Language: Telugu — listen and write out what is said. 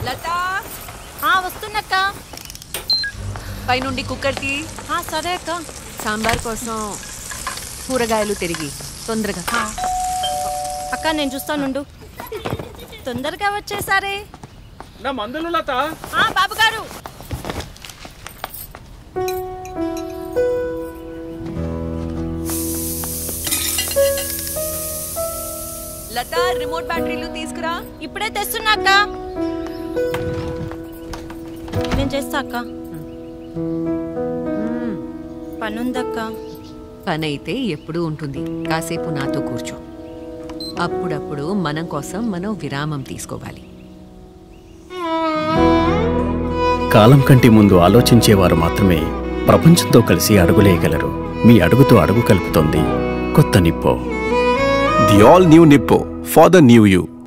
లత ఆ వస్తున్నక్క పైనుండి కుక్కర్ తీ ఆ, సరే అక్క సాంబార్ కోసం కూరగాయలు తిరిగి తొందరగా ఆ. అక్క నేను చూస్తానుండు తొందరగా వచ్చేసారే నా మందులు లత ఆ బాబు గారు లత రిమోట్ బ్యాటరీలు తీసుకురా ఇప్పుడే తెస్తున్నా అక్క నేను చేస్తా అక్క పనుందక్క పని అయితే ఎప్పుడూ ఉంటుంది కాసేపు నాతో కూర్చో అప్పుడప్పుడు మనం కోసం మనం విరామం తీసుకోవాలి కాలం కంటే ముందు ఆలోచించేవారు మాత్రమే ప్రపంచంతో కలిసి అడుగులేయగలరు మీ అడుగుతో అడుగు కలుపుతోంది కొత్త Nippo The all new Nippo for the new you.